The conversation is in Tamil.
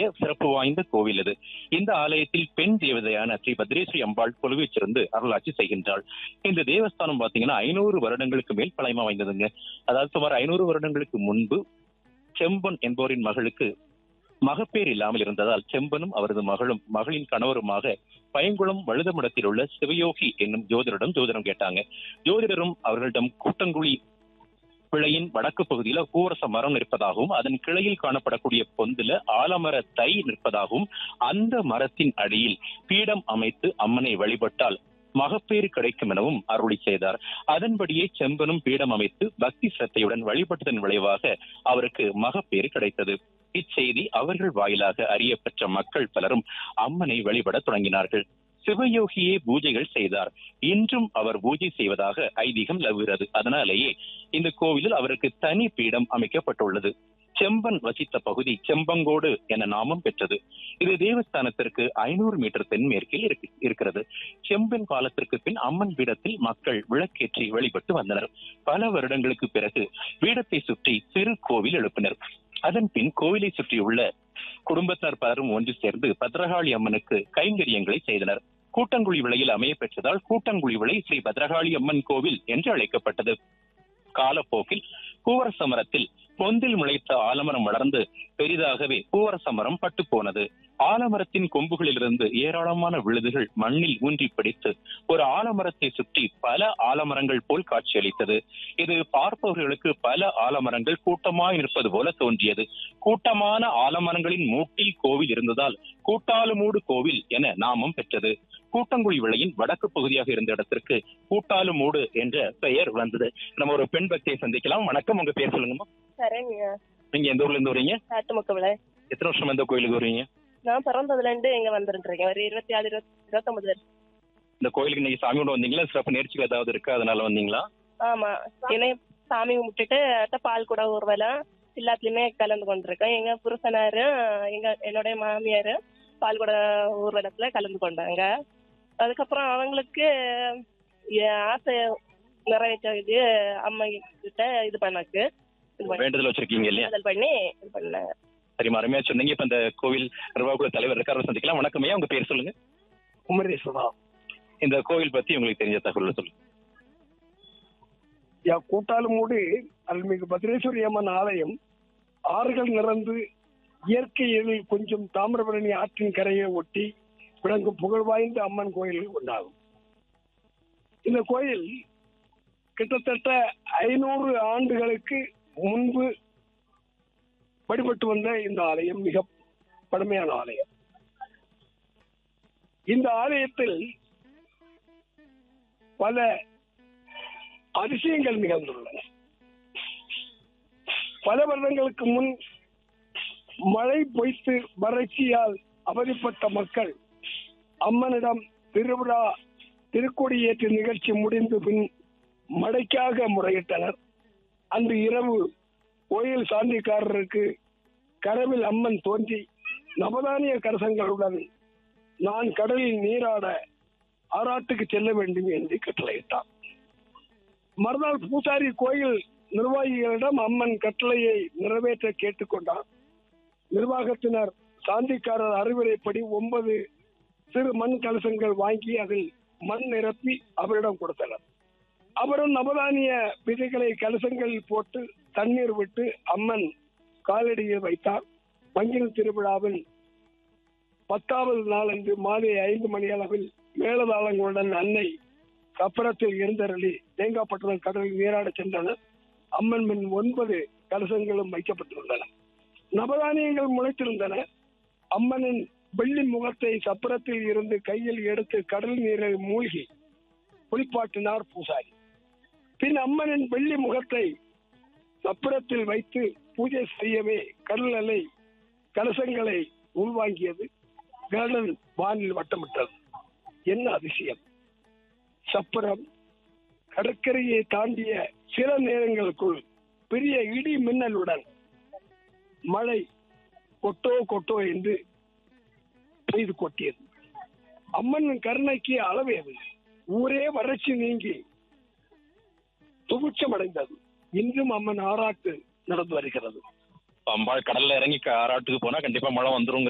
இருக்கக்கூடிய சிறப்பு வாய்ந்த கோவில் இது இந்த ஆலயத்தில் பெண் தேவதையான ஸ்ரீ பத்ரேஸ்வரி அம்பாள் கொலுவீச்சிருந்து அருளாட்சி செய்கின்றாள் இந்த தேவஸ்தானம் பாத்தீங்கன்னா ஐநூறு வருடங்களுக்கு மேல் பழமை வாய்ந்ததுங்க அதாவது சுமார் ஐநூறு வருடங்களுக்கு முன்பு செம்பன் என்பவரின் மகளுக்கு மகப்பேர் இல்லாமல் இருந்ததால் செம்பனும் அவரது மகளும் மகளின் கணவருமாக பயங்குளம் வழுதமடத்தில் உள்ள சிவயோகி என்னும் ஜோதிடரிடம் ஜோதிடம் கேட்டாங்க ஜோதிடரும் அவர்களிடம் கூட்டங்குழி பிழையின் வடக்கு பகுதியில கூரச மரம் நிற்பதாகவும் அதன் கிளையில் காணப்படக்கூடிய பொந்துல ஆலமர தை நிற்பதாகவும் அந்த மரத்தின் அடியில் பீடம் அமைத்து அம்மனை வழிபட்டால் மகப்பேறு கிடைக்கும் எனவும் அருளி செய்தார் அதன்படியே செம்பனும் பீடம் அமைத்து பக்தி சிரத்தையுடன் வழிபட்டதன் விளைவாக அவருக்கு மகப்பேறு கிடைத்தது இச்செய்தி அவர்கள் வாயிலாக அறியப்பெற்ற மக்கள் பலரும் அம்மனை வழிபட தொடங்கினார்கள் சிவயோகியே பூஜைகள் செய்தார் இன்றும் அவர் பூஜை செய்வதாக ஐதீகம் நிலவுகிறது அதனாலேயே இந்த கோவிலில் அவருக்கு தனி பீடம் அமைக்கப்பட்டுள்ளது செம்பன் வசித்த பகுதி செம்பங்கோடு என நாமம் பெற்றது இது தேவஸ்தானத்திற்கு ஐநூறு மீட்டர் தென்மேற்கில் இருக்கு இருக்கிறது செம்பன் காலத்திற்கு பின் அம்மன் பீடத்தில் மக்கள் விளக்கேற்றி வழிபட்டு வந்தனர் பல வருடங்களுக்கு பிறகு பீடத்தை சுற்றி சிறு கோவில் எழுப்பினர் அதன் பின் கோவிலை சுற்றியுள்ள குடும்பத்தினர் பலரும் ஒன்று சேர்ந்து பத்ரகாளி அம்மனுக்கு கைங்கரியங்களை செய்தனர் கூட்டங்குழி விலையில் அமைய பெற்றதால் கூட்டங்குழி விலை ஸ்ரீ பத்ரகாளி அம்மன் கோவில் என்று அழைக்கப்பட்டது காலப்போக்கில் பூவரச மரத்தில் பொந்தில் முளைத்த ஆலமரம் வளர்ந்து பெரிதாகவே பூவரச மரம் பட்டு போனது ஆலமரத்தின் கொம்புகளிலிருந்து ஏராளமான விழுதுகள் மண்ணில் ஊன்றி பிடித்து ஒரு ஆலமரத்தை சுற்றி பல ஆலமரங்கள் போல் காட்சியளித்தது இது பார்ப்பவர்களுக்கு பல ஆலமரங்கள் கூட்டமாய் நிற்பது போல தோன்றியது கூட்டமான ஆலமரங்களின் மூட்டில் கோவில் இருந்ததால் கூட்டாலுமூடு கோவில் என நாமம் பெற்றது கூட்டங்குழி விலையின் வடக்கு பகுதியாக இருந்த இடத்திற்கு கூட்டாலுமூடு என்ற பெயர் வந்தது நம்ம ஒரு பெண் பக்தியை சந்திக்கலாம் வணக்கம் உங்க பேர் சொல்லுங்கம்மா சரிங்க நீங்க எந்த ஊர்ல இருந்து வரீங்க காட்டுமக்கவில எத்தனை வருஷம் எந்த கோயிலுக்கு வரீங்க நான் பிறந்ததுல இருந்து இங்க வந்துட்டு இருக்கேன் ஒரு இருபத்தி ஆறு இருபத்தி இருபத்தொன்பது வருஷம் இந்த கோயிலுக்கு இன்னைக்கு சாமி கொண்டு வந்தீங்களா சிறப்பு நேர்ச்சிகள் ஏதாவது இருக்கா அதனால வந்தீங்களா ஆமா இணை சாமி கும்பிட்டுட்டு அடுத்த பால் கூட ஊர்வலம் எல்லாத்துலயுமே கலந்து கொண்டிருக்கேன் எங்க புருஷனாரும் எங்க என்னுடைய மாமியார் பால் கூட ஊர்வலத்துல கலந்து கொண்டாங்க அதுக்கப்புறம் அவங்களுக்கு என் ஆசை நிறைவேற்றது அம்மா கிட்ட இது பண்ணக்கு இது பண்ணி வேண்டுதல் வச்சிருக்கீங்க இல்லையா காதல் பண்ணி இது பண்ணாங்க சரிம்மா அருமையா சொன்னீங்க இப்ப இந்த கோவில் நிர்வாக தலைவர் இருக்காரு சந்திக்கலாம் வணக்கம் ஐயா உங்க பேர் சொல்லுங்க குமரேஸ்வரா இந்த கோவில் பத்தி உங்களுக்கு தெரிஞ்ச தகவல் சொல்லுங்க யா கூட்டாலுமூடு அருள்மிகு பத்ரேஸ்வரி அம்மன் ஆலயம் ஆறுகள் நிறந்து இயற்கை எழில் கொஞ்சம் தாமிரபரணி ஆற்றின் கரையை ஒட்டி விளங்கும் புகழ் வாய்ந்த அம்மன் கோயில் உண்டாகும் இந்த கோயில் கிட்டத்தட்ட ஐநூறு ஆண்டுகளுக்கு முன்பு வழிபட்டு வந்த இந்த ஆலயம் மிக பழமையான ஆலயம் இந்த ஆலயத்தில் பல அதிசயங்கள் நிகழ்ந்துள்ளன பல வருடங்களுக்கு முன் மழை பொய்த்து வறட்சியால் அவதிப்பட்ட மக்கள் அம்மனிடம் திருவிழா திருக்கொடியேற்று நிகழ்ச்சி முடிந்து பின் மழைக்காக முறையிட்டனர் அன்று இரவு கோயில் சாந்திக்காரருக்கு கனவில் அம்மன் தோன்றி நவதானிய கரசங்களுடன் நான் கடலில் நீராட ஆறாட்டுக்கு செல்ல வேண்டும் என்று கட்டளையிட்டார் மறுநாள் பூசாரி கோயில் நிர்வாகிகளிடம் அம்மன் கட்டளையை நிறைவேற்ற கேட்டுக்கொண்டார் நிர்வாகத்தினர் சாந்திக்காரர் அறிவுரைப்படி ஒன்பது சிறு மண் கலசங்கள் வாங்கி அதில் மண் நிரப்பி அவரிடம் கொடுத்தனர் அவரும் நவதானிய விதைகளை கலசங்களில் போட்டு தண்ணீர் விட்டு அம்மன் காலடியில் வைத்தார் மங்கில் திருவிழாவில் பத்தாவது நாளன்று மாலை ஐந்து மணி அளவில் மேலதாளங்களுடன் அன்னை கப்பரத்தில் இருந்தருளி தேங்காப்பட்டினம் கடலில் நீராட சென்றனர் அம்மன் மின் ஒன்பது கலசங்களும் வைக்கப்பட்டிருந்தன நவதானியங்கள் முளைத்திருந்தன அம்மனின் வெள்ளி முகத்தை சப்பரத்தில் இருந்து கையில் எடுத்து கடல் நீரில் மூழ்கி குளிப்பாட்டினார் பூசாரி பின் அம்மனின் வெள்ளி முகத்தை சப்பரத்தில் வைத்து பூஜை செய்யவே கடல் அலை கலசங்களை உள்வாங்கியது கடல் வானில் வட்டமிட்டது என்ன அதிசயம் சப்பரம் கடற்கரையை தாண்டிய சில நேரங்களுக்குள் பெரிய இடி மின்னலுடன் மழை கொட்டோ கொட்டோ என்று பெய்து கொட்டியது அம்மன் கருணைக்கு அளவேது ஊரே வறட்சி நீங்கி துபுச்சம் அடைந்தது இன்றும் அம்மன் ஆராட்டு நடந்து வருகிறது அம்பாள் கடல்ல இறங்கி ஆறாட்டுக்கு போனா கண்டிப்பா மழை வந்துரும்